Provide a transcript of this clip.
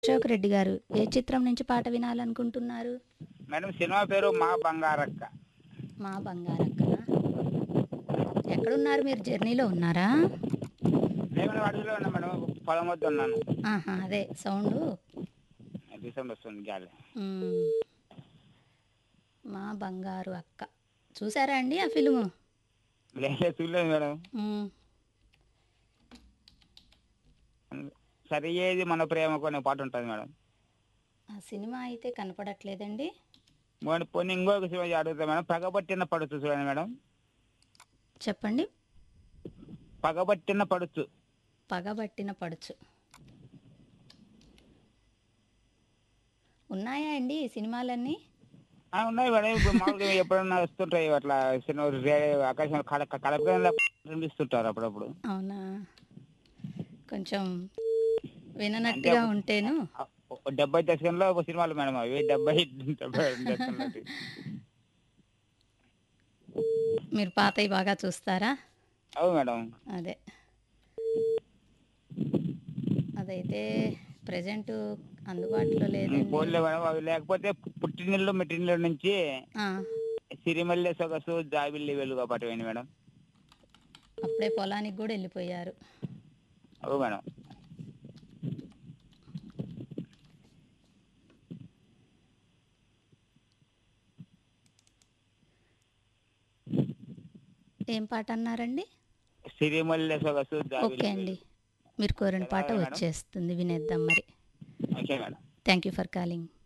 అశోక్ రెడ్డి గారు ఏ చిత్రం నుంచి పాట వినాలనుకుంటున్నారు మేడం సినిమా పేరు మా బంగారక్క మా బంగారక్కన ఎక్కడున్నారు మీరు జర్నీలో ఉన్నారా నేను అడవిలో ఉన్నా మేడం పొలం వద్ద ఉన్నాను ఆహా అదే సౌండ్ రీసెంట్ వస్తుంది గాలి మా బంగారు అక్క చూసారా అండి ఆ ఫిల్ము లేదు చూడలేదు మేడం మ్మ్. సరి ఏది మన ప్రేమకు అనే పాట ఉంటుంది మేడం ఆ సినిమా అయితే కనపడట్లేదండి మరి పోనీ ఇంకొక సినిమా అడుగుతా మేడం పగబట్టిన పడుచు చూడండి మేడం చెప్పండి పగబట్టిన పడుచు పగబట్టిన పడుచు ఉన్నాయా అండి ఈ సినిమాలన్నీ ఆ, ఉన్నాయి మేడం ఇప్పుడు మామూలుగా ఎప్పుడన్నా వస్తుంటాయి అట్లా సినిమా రే- ఆకాశం కడ కలపగా కనిపిస్తుంటారు అప్పుడప్పుడు అవునా కొంచెం విననట్టుగా ఉంటేను ఆ, ఓ డెబ్బై దశకంలో ఒక సినిమాలు మేడం అవి డెబ్బై డెబ్బై దశకంలో మీరు పాతవి బాగా చూస్తారా అవు మేడం అదే అదైతే ప్రజెంట్ అందుబాటులో లేదండి పోలే మేడం అవి లేకపోతే పుట్టినిల్లు మెట్టినిల్లు నుంచి ఆ, సిరిమల్లె సొగసు జాబిల్లి వెలుగు పట్టవేండి మేడం అప్పుడే పొలానికి కూడా వెళ్ళిపోయారు అవు మేడం ఏం పాట అన్నారండి సిరిమల్లె సొగసు ఓకే జాబిల్లి అండి మీరు కోరిన పాట మేడం. వచ్చేస్తుంది వినేద్దాం మరి okay madam thank you for calling